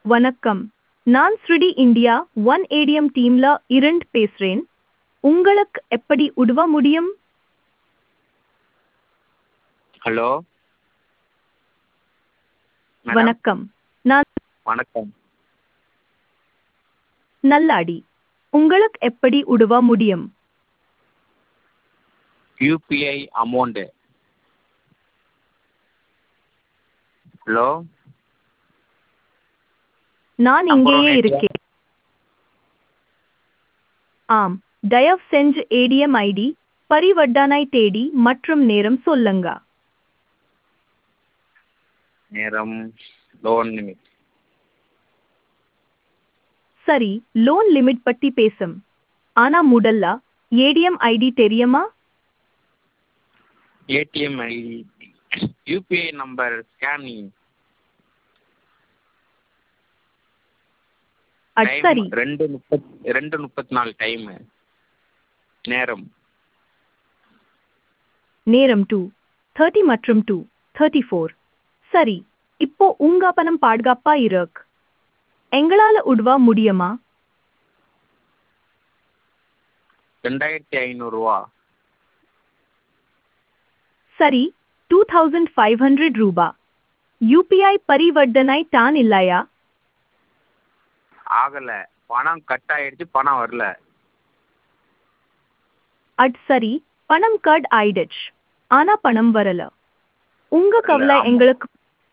வணக்கம் நான் ஸ்ருடி இந்தியா ஒன் ஏடிஎம் டீம்ல இரண்டு பேசுறேன் உங்களுக்கு எப்படி உதவ முடியும் ஹலோ மேடம் வணக்கம் நான் வணக்கம் நல்லாடி உங்களுக்கு எப்படி உதவ முடியும் யூபிஐ அமௌண்ட்டு ஹலோ நான் அப்புறம் இங்கேயே நேத்து- இருக்கேன் ஆம் தயவு செஞ்சு ஏடிஎம் ஐடி பரிவர்த்தனை தேதி மற்றும் நேரம் சொல்லுங்க நேரம் லோன் லிமிட் சரி லோன் லிமிட் பத்தி பேசும் ஆனா முதல்ல ஏடிஎம் ஐடி தெரியுமா ATM ID UPI number scanning அது சரி ரெண்டு முப்பத் ரெண்டு முப்பத்தி நாலு டைமு நேரம் நேரம் டூ தேர்ட்டி மற்றும் டூ தேர்ட்டி ஃபோர் சரி இப்போ உங்க பணம் பாதுகாப்பா இருக்கு எங்களால உதவ முடியுமா ரெண்டாயிரத்தி ஐநூறுரூவா சரி டூ தௌசண்ட் ஃபைவ் ஹண்ட்ரட் ரூபா யூபிஐ பரிவர்த்தனை தான் இல்லையா ஆகலை பணம் கட் ஆயிடுச்சு பணம் வரல அது சரி பணம் கட் ஆயிடுச்சு ஆனா பணம் வரல உங்க கவலை ஆமா. எங்களுக்கு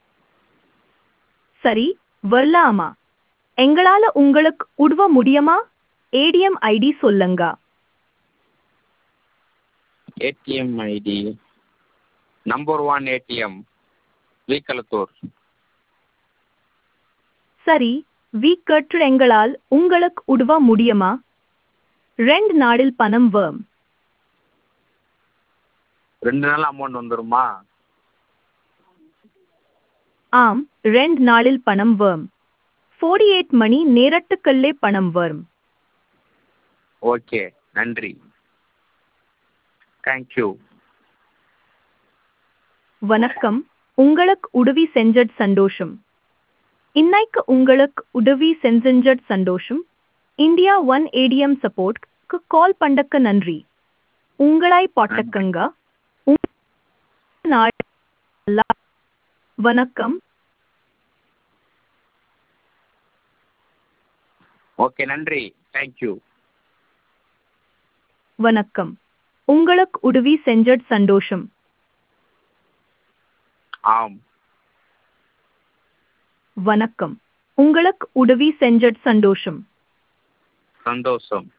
சரி வரலாமா எங்களால உங்களுக்கு உதவ முடியுமா ஏடிஎம் ஐடி சொல்லுங்க ATM ID number one ATM வீக்கலத்தூர் சரி வீக்கற்று எங்களால் உங்களுக்கு உதவ முடியுமா ரெண்டு நாளில் பணம் வரும் ரெண்டு நாள் அமௌண்ட் வந்துருமா ஆம் ரெண்டு நாளில் பணம் வரும் ஃபோர்டி எயிட் மணி நேரத்துக்குள்ளே பணம் வரும் ஓகே நன்றி தேங்க்யூ வணக்கம் உங்களுக்கு உதவி செஞ்சது சந்தோஷம் இன்னைக்கு உங்களுக்கு உதவி செஞ்சது சந்தோஷம் இந்தியா ஒன் ஏடிஎம் சப்போர்ட்க்கு கால் பண்ணக்கு நன்றி உங்களை பாட்டக்கங்க உங்க நாள் நல்லா- வணக்கம் ஓகே நன்றி தேங்க்யூ வணக்கம் உங்களுக்கு உதவி செஞ்சது சந்தோஷம் ஆம் வணக்கம் உங்களுக்கு உதவி செஞ்சது சந்தோஷம் சந்தோஷம்